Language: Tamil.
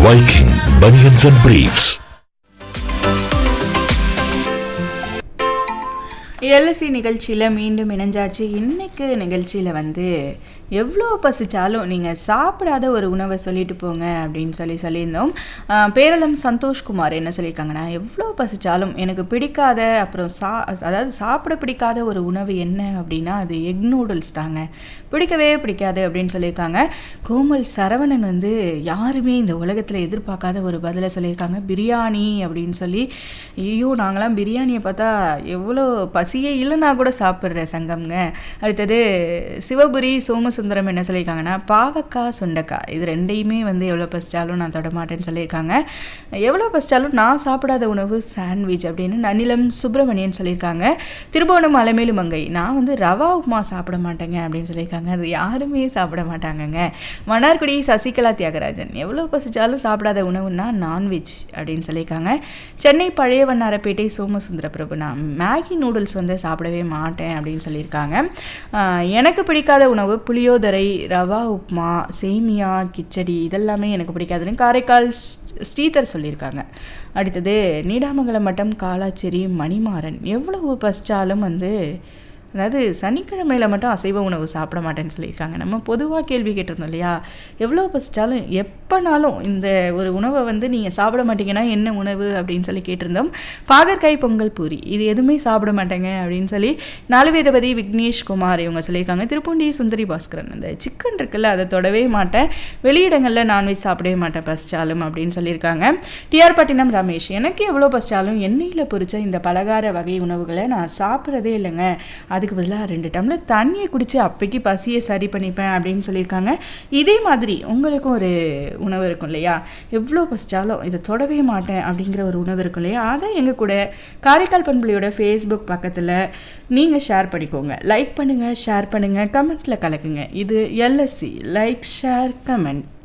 Viking Bunions and Briefs. L S C நிகழ்ச்சியில் மீண்டும் இணைஞ்சாச்சு இன்னைக்கு நிகழ்ச்சியில் வந்து எவ்வளோ பசிச்சாலும் நீங்கள் சாப்பிடாத ஒரு உணவை சொல்லிட்டு போங்க அப்படின்னு சொல்லி சொல்லியிருந்தோம் ஆஹ் பேரளம் சந்தோஷ்குமார் என்ன சொல்லியிருக்காங்கன்னா எவ்வளோ பசிச்சாலும் எனக்கு பிடிக்காத அப்புறம் சா அதாவது சாப்பிட பிடிக்காத ஒரு உணவு என்ன அப்படின்னா அது எக் நூடுல்ஸ் தாங்க பிடிக்கவே பிடிக்காது அப்படின்னு சொல்லியிருக்காங்க கோமல் சரவணன் வந்து யாருமே இந்த உலகத்தில் எதிர்பார்க்காத ஒரு பதிலை சொல்லியிருக்காங்க பிரியாணி அப்படின்னு சொல்லி ஐயோ நாங்களாம் பிரியாணியை பார்த்தா எவ்வளோ பசியே இல்லைன்னா கூட சாப்பிட்ற சங்கம்ங்க அடுத்தது சிவபுரி சோமசுந்தரம் என்ன சொல்லியிருக்காங்கன்னா பாவக்காய் சுண்டக்காய் இது ரெண்டையுமே வந்து எவ்வளோ பசிச்சாலும் நான் தொட மாட்டேன்னு சொல்லியிருக்காங்க எவ்வளோ பசிச்சாலும் நான் சாப்பிடாத உணவு சாண்ட்விச் அப்படின்னு நனிலம் சுப்பிரமணியன் சொல்லியிருக்காங்க திருபுவனம் அலமேலு மங்கை நான் வந்து ரவா உப்புமா சாப்பிட மாட்டேங்க அப்படின்னு சொல்லியிருக்காங்க அது யாருமே சாப்பிட மாட்டாங்கங்க மன்னார்குடி சசிகலா தியாகராஜன் எவ்வளோ பசிச்சாலும் சாப்பிடாத உணவுன்னா நான்வெஜ் அப்படின்னு சொல்லியிருக்காங்க சென்னை பழைய வண்ணாரப்பேட்டை சோமசுந்தர பிரபு நான் மேகி நூடுல்ஸ் வந்து சாப்பிடவே மாட்டேன் அப்படின்னு சொல்லியிருக்காங்க ஆஹ் எனக்கு பிடிக்காத உணவு புளியோதரை ரவா உப்மா சேமியா கிச்சடி இதெல்லாமே எனக்கு பிடிக்காதுன்னு காரைக்கால் ஸ்- ஸ்ரீதர் சொல்லியிருக்காங்க அடுத்தது நீடாமங்கலம் மட்டம் காலாச்சேரி மணிமாறன் எவ்வளவு பசிச்சாலும் வந்து அதாவது சனிக்கிழமையில் மட்டும் அசைவ உணவு சாப்பிட மாட்டேன்னு சொல்லியிருக்காங்க நம்ம பொதுவாக கேள்வி கேட்டிருந்தோம் இல்லையா எவ்வளோ பசிச்சாலும் எப்போனாலும் இந்த ஒரு உணவை வந்து நீங்கள் சாப்பிட மாட்டீங்கன்னா என்ன உணவு அப்படின்னு சொல்லி கேட்டிருந்தோம் பாகற்காய் பொங்கல் பூரி இது எதுவுமே சாப்பிட மாட்டேங்க அப்படின்னு சொல்லி நாலுவேதபதி விக்னேஷ் குமார் இவங்க சொல்லியிருக்காங்க திருப்பூண்டி சுந்தரி பாஸ்கரன் அந்த சிக்கன் இருக்குல்ல அதை தொடவே மாட்டேன் வெளியிடங்களில் நான்வெஜ் சாப்பிடவே மாட்டேன் பசிச்சாலும் அப்படின்னு சொல்லியிருக்காங்க டிஆர் பட்டினம் ரமேஷ் எனக்கு எவ்வளோ பசிச்சாலும் எண்ணெயில் பொரிச்ச இந்த பலகார வகை உணவுகளை நான் சாப்பிட்றதே இல்லைங்க அதுக்கு பதிலாக ரெண்டு டம்ளர் தண்ணியை குடித்து அப்பைக்கு பசியை சரி பண்ணிப்பேன் அப்படின்னு சொல்லியிருக்காங்க இதே மாதிரி உங்களுக்கும் ஒரு உணவு இருக்கும் இல்லையா எவ்வளோ பசிச்சாலும் இதை தொடவே மாட்டேன் அப்படிங்கிற ஒரு உணவு இருக்கும் இல்லையா அதை எங்கள் கூட காரைக்கால் பண்புலியோட ஃபேஸ்புக் பக்கத்தில் நீங்கள் ஷேர் பண்ணிக்கோங்க லைக் பண்ணுங்கள் ஷேர் பண்ணுங்கள் கமெண்ட்டில் கலக்குங்க இது எல்எஸ்சி லைக் ஷேர் கமெண்ட்